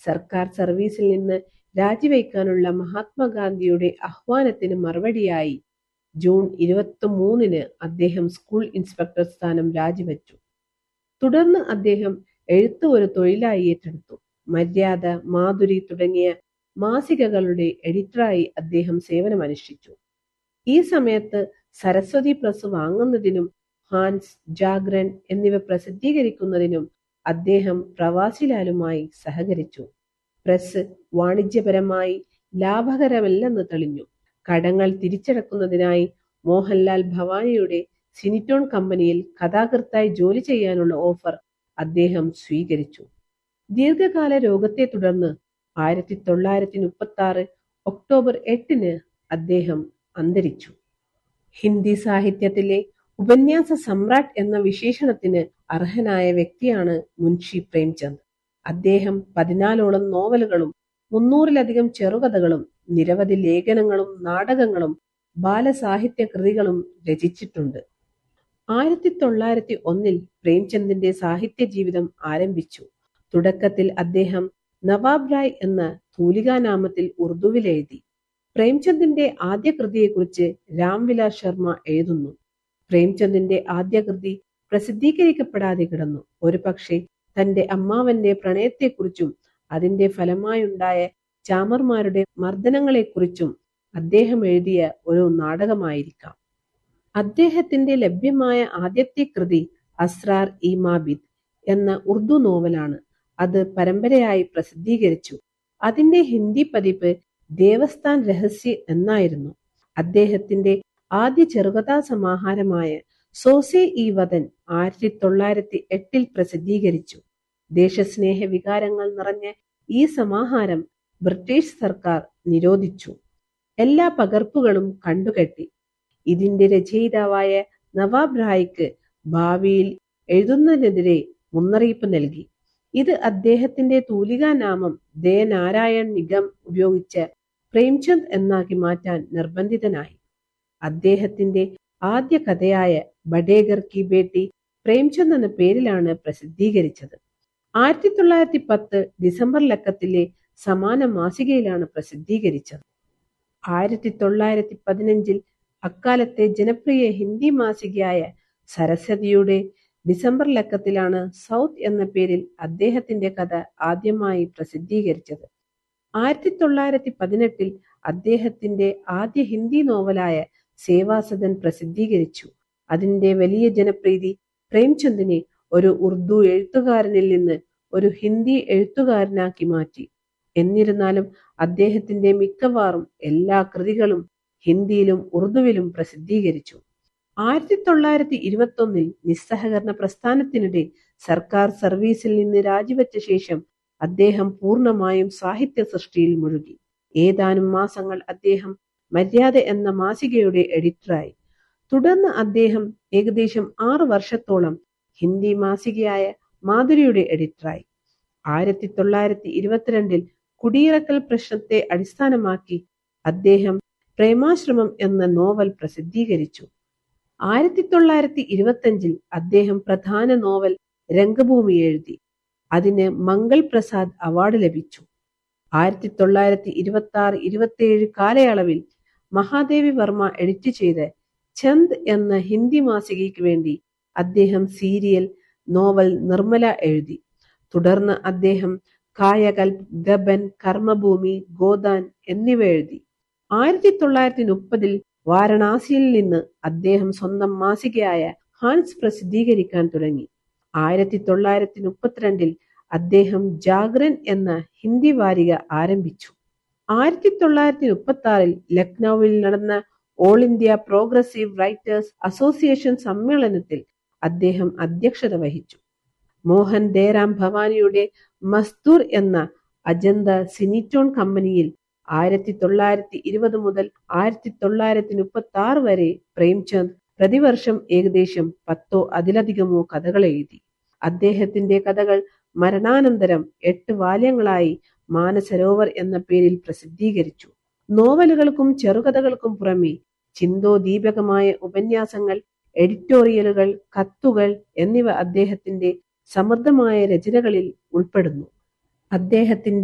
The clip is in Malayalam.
സർക്കാർ സർവീസിൽ നിന്ന് രാജിവെക്കാനുള്ള മഹാത്മാഗാന്ധിയുടെ ആഹ്വാനത്തിന് മറുപടിയായി ജൂൺ ഇരുപത്തി മൂന്നിന് അദ്ദേഹം സ്കൂൾ ഇൻസ്പെക്ടർ സ്ഥാനം രാജിവെച്ചു തുടർന്ന് അദ്ദേഹം എഴുത്ത് ഒരു തൊഴിലായി ഏറ്റെടുത്തു മര്യാദ മാധുരി തുടങ്ങിയ മാസികകളുടെ എഡിറ്ററായി അദ്ദേഹം സേവനമനുഷ്ഠിച്ചു ഈ സമയത്ത് സരസ്വതി പ്രസ് വാങ്ങുന്നതിനും ഹാൻസ് ജാഗ്രൻ എന്നിവ പ്രസിദ്ധീകരിക്കുന്നതിനും അദ്ദേഹം പ്രവാസിലാലുമായി സഹകരിച്ചു പ്രസ് വാണിജ്യപരമായി ലാഭകരമല്ലെന്ന് തെളിഞ്ഞു കടങ്ങൾ തിരിച്ചടക്കുന്നതിനായി മോഹൻലാൽ ഭവാനിയുടെ സിനിറ്റോൺ കമ്പനിയിൽ കഥാകൃത്തായി ജോലി ചെയ്യാനുള്ള ഓഫർ അദ്ദേഹം സ്വീകരിച്ചു ദീർഘകാല രോഗത്തെ തുടർന്ന് ആയിരത്തി തൊള്ളായിരത്തി മുപ്പത്തി ആറ് ഒക്ടോബർ എട്ടിന് അദ്ദേഹം അന്തരിച്ചു ഹിന്ദി സാഹിത്യത്തിലെ ഉപന്യാസ സമ്രാട്ട് എന്ന വിശേഷണത്തിന് അർഹനായ വ്യക്തിയാണ് മുൻഷി പ്രേംചന്ദ് അദ്ദേഹം പതിനാലോളം നോവലുകളും മുന്നൂറിലധികം ചെറുകഥകളും നിരവധി ലേഖനങ്ങളും നാടകങ്ങളും ബാലസാഹിത്യ കൃതികളും രചിച്ചിട്ടുണ്ട് ആയിരത്തി തൊള്ളായിരത്തി ഒന്നിൽ പ്രേംചന്ദിന്റെ സാഹിത്യ ജീവിതം ആരംഭിച്ചു തുടക്കത്തിൽ അദ്ദേഹം നവാബ് റായ് എന്ന തൂലികാനാമത്തിൽ ഉറുദുവിൽ എഴുതി പ്രേംചന്ദിന്റെ ആദ്യ കൃതിയെക്കുറിച്ച് രാംവിലാസ് ശർമ്മ എഴുതുന്നു പ്രേംചന്ദിന്റെ ആദ്യ കൃതി പ്രസിദ്ധീകരിക്കപ്പെടാതെ കിടന്നു ഒരു പക്ഷേ തന്റെ അമ്മാവന്റെ പ്രണയത്തെക്കുറിച്ചും അതിന്റെ ഫലമായുണ്ടായ ചാമർമാരുടെ മർദ്ദനങ്ങളെക്കുറിച്ചും അദ്ദേഹം എഴുതിയ ഒരു നാടകമായിരിക്കാം അദ്ദേഹത്തിന്റെ ലഭ്യമായ ആദ്യത്തെ കൃതി അസ്രാർ ഇ മാബിദ് എന്ന ഉറുദു നോവലാണ് അത് പരമ്പരയായി പ്രസിദ്ധീകരിച്ചു അതിന്റെ ഹിന്ദി പതിപ്പ് ദേവസ്ഥാൻ രഹസ്യ എന്നായിരുന്നു അദ്ദേഹത്തിന്റെ ആദ്യ ചെറുകഥാ സമാഹാരമായ സോസെ ഇ വതൻ ആയിരത്തി തൊള്ളായിരത്തി എട്ടിൽ പ്രസിദ്ധീകരിച്ചു ദേശസ്നേഹ വികാരങ്ങൾ നിറഞ്ഞ ഈ സമാഹാരം ബ്രിട്ടീഷ് സർക്കാർ നിരോധിച്ചു എല്ലാ പകർപ്പുകളും കണ്ടുകെട്ടി ഇതിന്റെ രചയിതാവായ നവാബ് റായിക്ക് ഭാവിയിൽ എഴുതുന്നതിനെതിരെ മുന്നറിയിപ്പ് നൽകി ഇത് അദ്ദേഹത്തിന്റെ തൂലികാനാമം ദേനാരായൺ നിഗം ഉപയോഗിച്ച പ്രേംചന്ദ് എന്നാക്കി മാറ്റാൻ നിർബന്ധിതനായി അദ്ദേഹത്തിന്റെ ആദ്യ കഥയായ ബഡേഗർ കി ബേട്ടി പ്രേംചന്ദ് എന്ന പേരിലാണ് പ്രസിദ്ധീകരിച്ചത് ആയിരത്തി തൊള്ളായിരത്തി പത്ത് ഡിസംബർ ലക്കത്തിലെ സമാന മാസികയിലാണ് പ്രസിദ്ധീകരിച്ചത് ആയിരത്തി തൊള്ളായിരത്തി പതിനഞ്ചിൽ അക്കാലത്തെ ജനപ്രിയ ഹിന്ദി മാസികയായ സരസ്വതിയുടെ ഡിസംബർ ലക്കത്തിലാണ് സൗത്ത് എന്ന പേരിൽ അദ്ദേഹത്തിന്റെ കഥ ആദ്യമായി പ്രസിദ്ധീകരിച്ചത് ആയിരത്തി തൊള്ളായിരത്തി പതിനെട്ടിൽ അദ്ദേഹത്തിന്റെ ആദ്യ ഹിന്ദി നോവലായ സേവാസദൻ പ്രസിദ്ധീകരിച്ചു അതിന്റെ വലിയ ജനപ്രീതി പ്രേംചന്ദിനെ ഒരു ഉറുദു എഴുത്തുകാരനിൽ നിന്ന് ഒരു ഹിന്ദി എഴുത്തുകാരനാക്കി മാറ്റി എന്നിരുന്നാലും അദ്ദേഹത്തിന്റെ മിക്കവാറും എല്ലാ കൃതികളും ഹിന്ദിയിലും ഉറുദുവിലും പ്രസിദ്ധീകരിച്ചു ആയിരത്തി തൊള്ളായിരത്തി ഇരുപത്തി ഒന്നിൽ നിസ്സഹകരണ പ്രസ്ഥാനത്തിനിടെ സർക്കാർ സർവീസിൽ നിന്ന് രാജിവെച്ച ശേഷം അദ്ദേഹം പൂർണ്ണമായും സാഹിത്യ സൃഷ്ടിയിൽ മുഴുകി ഏതാനും മാസങ്ങൾ അദ്ദേഹം മര്യാദ എന്ന മാസികയുടെ എഡിറ്ററായി തുടർന്ന് അദ്ദേഹം ഏകദേശം ആറു വർഷത്തോളം ഹിന്ദി മാസികയായ മാധുരിയുടെ എഡിറ്ററായി ആയിരത്തി തൊള്ളായിരത്തി ഇരുപത്തിരണ്ടിൽ കുടിയിറക്കൽ പ്രശ്നത്തെ അടിസ്ഥാനമാക്കി അദ്ദേഹം പ്രേമാശ്രമം എന്ന നോവൽ പ്രസിദ്ധീകരിച്ചു ആയിരത്തി തൊള്ളായിരത്തി ഇരുപത്തിയഞ്ചിൽ അദ്ദേഹം പ്രധാന നോവൽ രംഗഭൂമി എഴുതി അതിന് മംഗൾ പ്രസാദ് അവാർഡ് ലഭിച്ചു ആയിരത്തി തൊള്ളായിരത്തി ഇരുപത്തി ആറ് ഇരുപത്തിയേഴ് കാലയളവിൽ മഹാദേവി വർമ്മ എഡിറ്റ് ചെയ്ത് ചന്ദ് എന്ന ഹിന്ദി മാസികയ്ക്ക് വേണ്ടി അദ്ദേഹം സീരിയൽ നോവൽ നിർമ്മല എഴുതി തുടർന്ന് അദ്ദേഹം കായകൽപ് ഗബൻ കർമ്മഭൂമി ഗോദാൻ എന്നിവ എഴുതി ആയിരത്തി തൊള്ളായിരത്തി മുപ്പതിൽ വാരണാസിയിൽ നിന്ന് അദ്ദേഹം സ്വന്തം മാസികയായ ഹാൻസ് പ്രസിദ്ധീകരിക്കാൻ തുടങ്ങി ആയിരത്തി തൊള്ളായിരത്തി മുപ്പത്തിരണ്ടിൽ അദ്ദേഹം ജാഗ്രൻ എന്ന ഹിന്ദി വാരിക ആരംഭിച്ചു ആയിരത്തി തൊള്ളായിരത്തി മുപ്പത്തി ആറിൽ ലക്നൌവിൽ നടന്ന all India progressive writers association സമ്മേളനത്തിൽ അദ്ദേഹം അധ്യക്ഷത വഹിച്ചു മോഹൻ ദേറാം ഭവാനിയുടെ മസ്ദൂർ എന്ന അജന്ത സിനിറ്റോൺ കമ്പനിയിൽ ആയിരത്തി തൊള്ളായിരത്തി ഇരുപത് മുതൽ ആയിരത്തി തൊള്ളായിരത്തി മുപ്പത്തി ആറ് വരെ പ്രേംചന്ദ് പ്രതിവർഷം ഏകദേശം പത്തോ അതിലധികമോ കഥകൾ എഴുതി അദ്ദേഹത്തിന്റെ കഥകൾ മരണാനന്തരം എട്ട് വാല്യങ്ങളായി മാനസരോവർ എന്ന പേരിൽ പ്രസിദ്ധീകരിച്ചു നോവലുകൾക്കും ചെറുകഥകൾക്കും പുറമെ ചിന്തോദീപകമായ ഉപന്യാസങ്ങൾ എഡിറ്റോറിയലുകൾ കത്തുകൾ എന്നിവ അദ്ദേഹത്തിന്റെ സമൃദ്ധമായ രചനകളിൽ ഉൾപ്പെടുന്നു അദ്ദേഹത്തിന്റെ